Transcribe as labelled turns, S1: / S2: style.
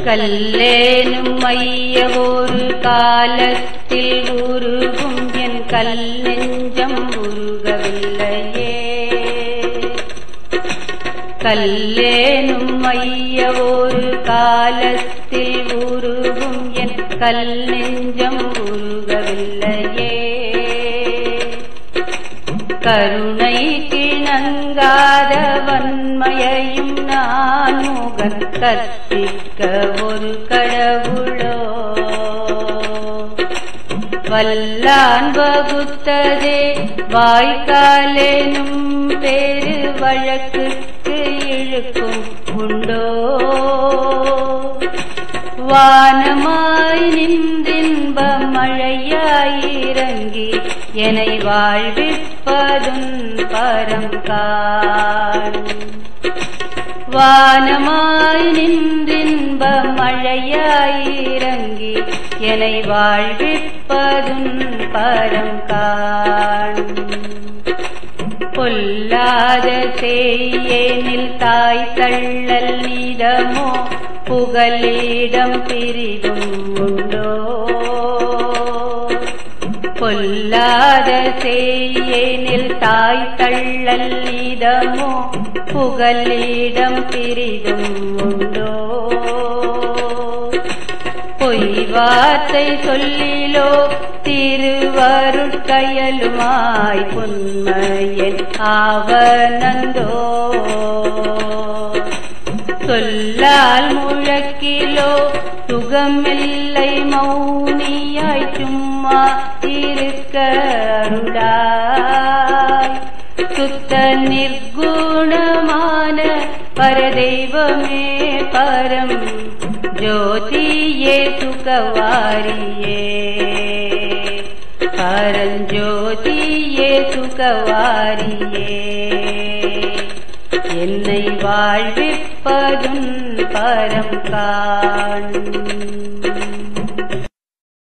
S1: கல்லேனும் மைய ஒரு காலத்தில் உருகும் என் கல் நெஞ்சம் உருகவில்லையே கல்லேனும் மைய ஒரு காலத்தில் உருகும் என் கல் நெஞ்சம் உருகவில்லையே கருணை கிணங்காத வன்மையையும் நான் முகன் கற்பிக்க ஒரு கடவுளோ வல்லான் வகுத்ததே வாய்க்காலேனும் பேரு வழக்குக்கு இழுக்கும் உண்டோ வானமாய் நின்றின்ப மழையாயிறங்கி என்னை வாழ்விப்பதும் பரங்கான் வானமாய் நின்றின்ப மழையாயிறங்கி என்னை வாழ்விப்பதும் பரங்கான் பொல்லாத செய்யேனில் தாய் தள்ளல் நீதமோ புகலிடம் பிரிதும் உண்டோ பொல்லாத செய்யேனில் தாய் தள்ளல் நீதமோ புகலிடம் பிரிதும் உண்டோ பொய் வார்த்தை சொல்லிலோ திருவருட்கயலுமாய் புன்மையன் ஆவனந்தோ சொல்லால் முழக்கிலோ சுகமில்லை மௌனியாய் சும்மா இருக்க அருளாய் சுத்த நிர்குணமான பரதெய்வமே பரம் ஜோதியே சுகவாரியே பரஞ்சோதியே சுகவாரியே என்னை வாழ்விப்பதும் பரம் காண்